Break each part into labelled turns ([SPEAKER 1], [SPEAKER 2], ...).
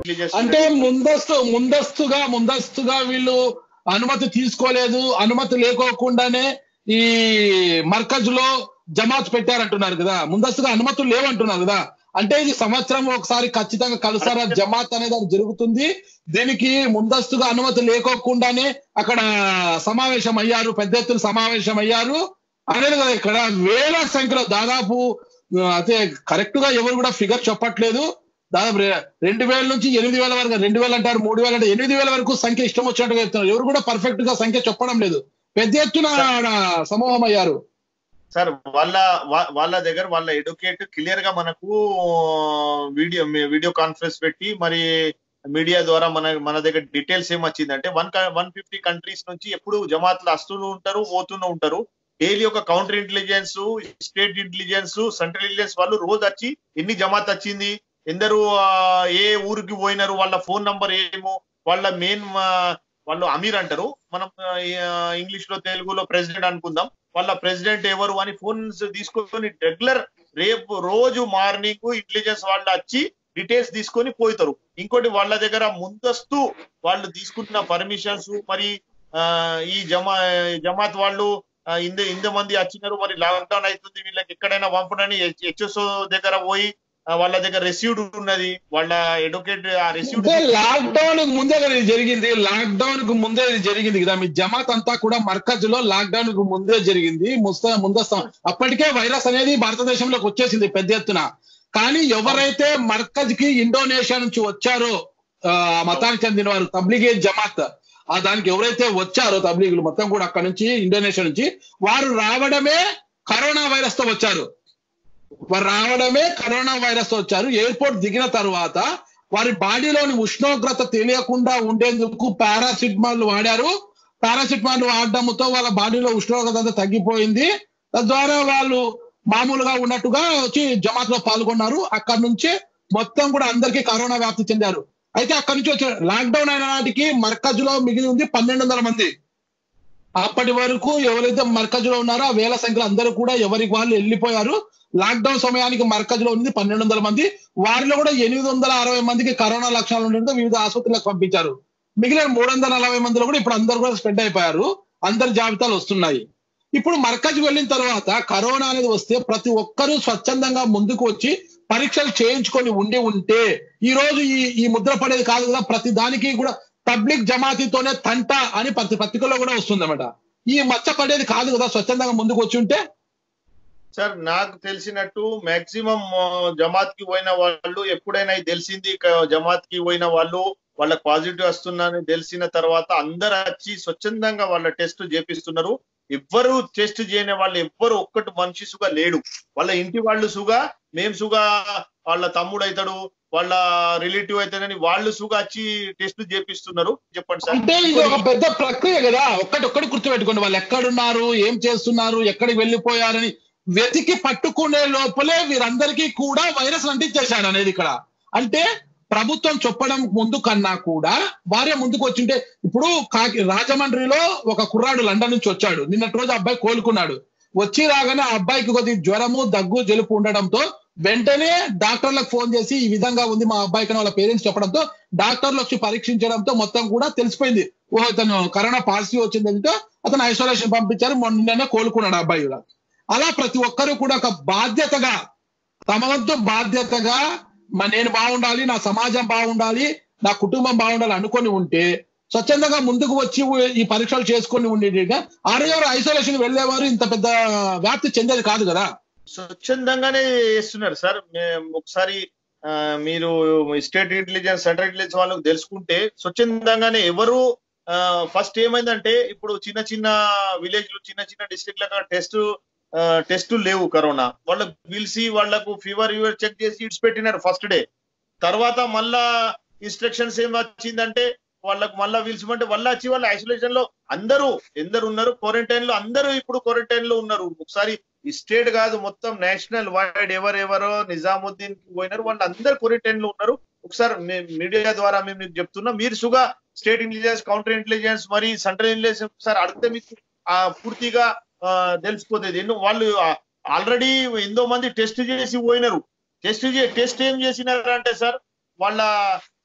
[SPEAKER 1] Intelligence
[SPEAKER 2] అంటే ముందస్తు ముందస్తుగా ముందస్తుగా వీళ్ళు అనుమతి తీసుకోలేదు అనుమతి లేకోకుండానే ఈ మర్కజ్ లో జమాత్ పెట్టారంటున్నారు కదా ముందస్తుగా అనుమతులు లేవంటున్నారు కదా అంటే ఇది సంవత్సరం ఒకసారి ఖచ్చితంగా కలుసారా జమాత్ అనేది అది జరుగుతుంది దీనికి ముందస్తుగా అనుమతి లేకోకుండానే అక్కడ సమావేశం అయ్యారు పెద్ద ఎత్తున సమావేశం అయ్యారు అనేది కదా ఇక్కడ వేల సంఖ్యలో దాదాపు ఆ, అదే కరెక్ట్ గా ఎవరు కూడా ఫిగర్ చెప్పట్లేదు దాదాపు రె- రెండు వేల నుంచి ఎనిమిది వేల వరకు రెండు వేలు అంటారు మూడు వేలు అంటే ఎనిమిది వేల వరకు సంఖ్య ఇష్టం వచ్చినట్టుగా చెప్తున్నారు ఎవరు కూడా పర్ఫెక్ట్ గా సంఖ్య చెప్పడం లేదు పెద్ద ఎత్తున ఆడ సమూహం అయ్యారు
[SPEAKER 1] సార్ వాళ్ళ వా- వాళ్ళ దగ్గర వాళ్ళ ఎడ్యుకేట్ క్లియర్ గా మనకు వీడియో వీడియో కాన్ఫరెన్స్ పెట్టి మరి మీడియా ద్వారా మన మన దగ్గర డీటెయిల్స్ ఏం వచ్చిందంటే వన్ వన్ ఫిఫ్టీ కంట్రీస్ నుంచి ఎప్పుడు జమాత్లు వస్తూనే ఉంటారు పోతూనే ఉంటారు డైలీ ఒక counter intelligence state intelligence central intelligence వాళ్ళు రోజు వచ్చి ఎన్ని జమాత్ వచ్చింది ఎందరు ఆ, ఏ ఊరికి పోయినారు వాళ్ళ ఫోన్ నంబర్ ఏమో వాళ్ళ మెయిన్ వాళ్ళు అమీర్ అంటారు మనం ఇంగ్లీష్ లో తెలుగులో ప్రెసిడెంట్ అనుకుందాం వాళ్ళ ప్రెసిడెంట్ ఎవరు అని ఫోన్స్ తీసుకొని రెగ్యులర్ రేపు రోజు మార్నింగ్ ఇంటెలిజెన్స్ వాళ్ళు వచ్చి డీటెయిల్స్ తీసుకొని పోతారు ఇంకోటి వాళ్ళ దగ్గర ముందస్తు వాళ్ళు తీసుకున్న పర్మిషన్స్ మరి ఆ, ఈ జమా జమాత్ వాళ్ళు ఆ, ఇంత ఇంత మంది వచ్చినారు మరి లాక్డౌన్ అవుతుంది వీళ్ళకి ఎక్కడైనా పంపడని హెచ్ఎస్ఓ దగ్గర పోయి ఆ, వాళ్ళ దగ్గర రెసీవ్డ్ ఉన్నది వాళ్ళ ఎడ్యుకేట్ ఆ రెసీవ్డ్
[SPEAKER 2] అంటే లాక్డౌన్ కు ముందే కదా ఇది జరిగింది లాక్డౌన్ కు ముందే ఇది జరిగింది కదా మీ జమాత్ అంతా కూడా మర్కజ్ లో లాక్డౌన్ కు ముందే జరిగింది ముస్త ముందస్తు అప్పటికే వైరస్ అనేది భారతదేశంలోకి వచ్చేసింది పెద్ద ఎత్తున కానీ ఎవరైతే మర్కజ్ కి ఇండోనేషియా నుంచి వచ్చారో ఆ మతానికి చెందిన వారు తబ్లిగే జమాత్ ఆ దానికి ఎవరైతే వచ్చారో తబ్లీగులు మొత్తం కూడా అక్కడ నుంచి ఇండోనేషియా నుంచి వారు రావడమే కరోనా వైరస్ తో వచ్చారు వారు రావడమే కరోనా వైరస్ తో వచ్చారు ఎయిర్పోర్ట్ దిగిన తర్వాత వారి బాడీలోని ఉష్ణోగ్రత తెలియకుండా ఉండేందుకు పారాసిటమాల్ వాడారు పారాసిటమాల్ వాడడంతో వాళ్ళ బాడీలో ఉష్ణోగ్రత అంతా తగ్గిపోయింది తద్వారా వాళ్ళు మామూలుగా ఉన్నట్టుగా వచ్చి జమాత్ లో పాల్గొన్నారు అక్కడ నుంచే మొత్తం కూడా అందరికీ కరోనా వ్యాప్తి చెందారు అయితే అక్కడి నుంచి వచ్చే లాక్డౌన్ అయిన నాటికి మర్కజ్ లో మిగిలి ఉంది పన్నెండు వందల మంది అప్పటి వరకు ఎవరైతే మర్కజ్ లో ఉన్నారో ఆ వేల సంఖ్యలో అందరూ కూడా ఎవరికి వాళ్ళు వెళ్ళిపోయారు లాక్డౌన్ సమయానికి మర్కజ్ లో ఉంది పన్నెండు వందల మంది వారిలో కూడా ఎనిమిది వందల అరవై మందికి కరోనా లక్షణాలు ఉండడంతో వివిధ ఆసుపత్రులకు పంపించారు మిగిలిన మూడు వందల నలభై మందిలో కూడా ఇప్పుడు అందరు కూడా స్ప్రెడ్ అయిపోయారు అందరి జాబితాలు వస్తున్నాయి ఇప్పుడు మర్కజ్ వెళ్ళిన తర్వాత కరోనా అనేది వస్తే ప్రతి ఒక్కరూ స్వచ్ఛందంగా ముందుకు వచ్చి పరీక్షలు చేయించుకొని ఉండి ఉంటే ఈ రోజు ఈ ఈ ముద్ర పడేది కాదు కదా ప్రతి దానికి కూడా పబ్లిక్ జమాతీతోనే తంట అని ప్రతి పత్రికల్లో కూడా వస్తుందన్నమాట ఈ మచ్చ పడేది కాదు కదా స్వచ్ఛందంగా ముందుకు వచ్చి ఉంటే
[SPEAKER 1] సార్ నాకు తెలిసినట్టు మాక్సిమం జమాత్ కి పోయిన వాళ్ళు ఎప్పుడైనా ఇది తెలిసింది ఇక జమాత్ కి పోయిన వాళ్ళు వాళ్ళకి పాజిటివ్ వస్తుందని తెలిసిన తర్వాత అందరు వచ్చి స్వచ్ఛందంగా వాళ్ళ టెస్ట్ చేపిస్తున్నారు ఎవ్వరు టెస్ట్ చేయని వాళ్ళు ఎవ్వరు ఒక్కటి మనిషి సుగా లేడు వాళ్ళ ఇంటి వాళ్ళు సుగా మేం సుగా వాళ్ళ తమ్ముడు అవుతాడు వాళ్ళ రిలేటివ్ అవుతాడని వాళ్ళు సుగా వచ్చి టెస్ట్ చేపిస్తున్నారు చెప్పండి సార్
[SPEAKER 2] అంటే ఇది ఒక పెద్ద ప్రక్రియ కదా ఒక్కటి ఒక్కటి గుర్తుపెట్టుకోండి వాళ్ళు ఎక్కడున్నారు ఏం చేస్తున్నారు ఎక్కడికి వెళ్ళిపోయారని వెతికి పట్టుకునే లోపలే వీరందరికీ కూడా వైరస్ అంటించేశాడు అనేది ఇక్కడ అంటే ప్రభుత్వం చెప్పడం ముందు కన్నా కూడా వారే ముందుకు వచ్చింటే ఇప్పుడు కాకి రాజమండ్రిలో ఒక కుర్రాడు లండన్ నుంచి వచ్చాడు నిన్నటి రోజు అబ్బాయి కోలుకున్నాడు వచ్చి రాగానే ఆ అబ్బాయికి కొద్ది జ్వరము దగ్గు జలుపు ఉండడంతో వెంటనే డాక్టర్లకు ఫోన్ చేసి ఈ విధంగా ఉంది మా అబ్బాయికి అని వాళ్ళ పేరెంట్స్ చెప్పడంతో డాక్టర్లు వచ్చి పరీక్షించడంతో మొత్తం కూడా తెలిసిపోయింది ఓ ఇతను కరోనా పాజిటివ్ వచ్చిందంటే అతను ఐసోలేషన్ పంపించారు మొన్ననే కోలుకున్నాడు ఆ అబ్బాయి కూడా అలా ప్రతి ఒక్కరూ కూడా ఒక బాధ్యతగా తమ వంతు బాధ్యతగా మ- నేను బాగుండాలి నా సమాజం బాగుండాలి నా కుటుంబం బాగుండాలి అనుకొని ఉంటే స్వచ్ఛందంగా ముందుకు వచ్చి ఈ పరీక్షలు చేసుకొని ఉండేటిగా ఆరోగ్య ఐసోలేషన్ వెళ్ళేవారు ఇంత పెద్ద వ్యాప్తి చెందేది కాదు కదా
[SPEAKER 1] స్వచ్ఛందంగానే చేస్తున్నారు సార్ మే- ఒకసారి ఆ, మీరు స్టేట్ ఇంటెలిజెన్స్ సెంట్రల్ ఇంటెలిజెన్స్ వాళ్ళకి తెలుసుకుంటే స్వచ్ఛందంగానే ఎవరు ఫస్ట్ ఏమైందంటే ఇప్పుడు చిన్న చిన్న విలేజ్ చిన్న చిన్న డిస్ట్రిక్ట్ లకు టెస్ట్ టెస్ట్ లేవు కరోనా వాళ్ళకి పిలిచి వాళ్ళకు ఫీవర్ ఫీవర్ చెక్ చేసి ఇడ్స్ పెట్టినారు ఫస్ట్ డే తర్వాత మళ్ళా ఇన్స్ట్రక్షన్స్ ఏం వచ్చిందంటే వాళ్ళకు మళ్ళా పిలిచిమంటే మళ్ళా వచ్చి వాళ్ళ ఐసోలేషన్ లో అందరూ ఎందరు ఉన్నారు క్వారంటైన్ లో అందరూ ఇప్పుడు క్వారంటైన్ లో ఉన్నారు ఒకసారి ఈ స్టేట్ కాదు మొత్తం నేషనల్ వైడ్ ఎవరెవరో నిజాముద్దీన్ కి పోయినారు వాళ్ళు అందరు క్వారంటైన్ లో ఉన్నారు ఒకసారి మీడియా ద్వారా మేము మీకు చెప్తున్నాం మీరు సుగా స్టేట్ ఇంటెలిజెన్స్ కౌంటర్ ఇంటెలిజెన్స్ మరి సెంట్రల్ ఇంటెలిజెన్స్ ఒకసారి అడిగితే మీకు ఆ పూర్తిగా ఆ, తెలిసిపోతుంది ఎన్నో వాళ్ళు ఆల్రెడీ ఎంతో మంది టెస్ట్ చేసి పోయినారు టెస్ట్ టెస్ట్ ఏం చేసినారు అంటే సార్ వాళ్ళ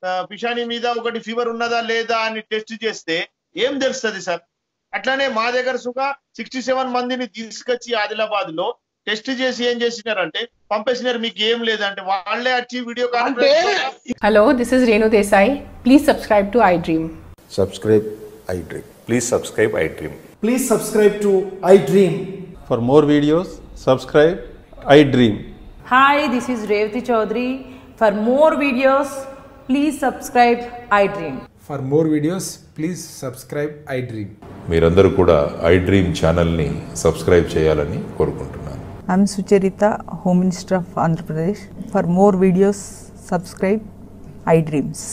[SPEAKER 1] పిషాని మీద ఒకటి ఫీవర్ ఉన్నదా లేదా అని టెస్ట్ చేస్తే ఏం తెలుస్తుంది సార్ అట్లానే మా దగ్గర సుగా సిక్స్టీ సెవెన్ మందిని తీసుకొచ్చి ఆదిలాబాద్ లో టెస్ట్ చేసి ఏం చేసినారంటే పంపేసినారు మీకు ఏం లేదంటే వాళ్ళే వచ్చి వీడియో
[SPEAKER 2] అంటే
[SPEAKER 1] conference
[SPEAKER 3] Hello, this is Renu Desai. Please subscribe to iDream.
[SPEAKER 4] subscribe iDream.
[SPEAKER 5] Please subscribe iDream.
[SPEAKER 6] Please subscribe to iDream.
[SPEAKER 7] For more videos, subscribe I Dream.
[SPEAKER 8] Hi, this is Revati Chaudhary. For more videos, please subscribe iDream.
[SPEAKER 6] For more videos, please subscribe iDream.
[SPEAKER 5] మీరందరూ కూడా iDream ఛానల్ని subscribe చేయాలని కోరుకుంటున్నాను
[SPEAKER 9] I'm Sucharita, Home Minister of Andhra Pradesh. For more videos, subscribe iDreams.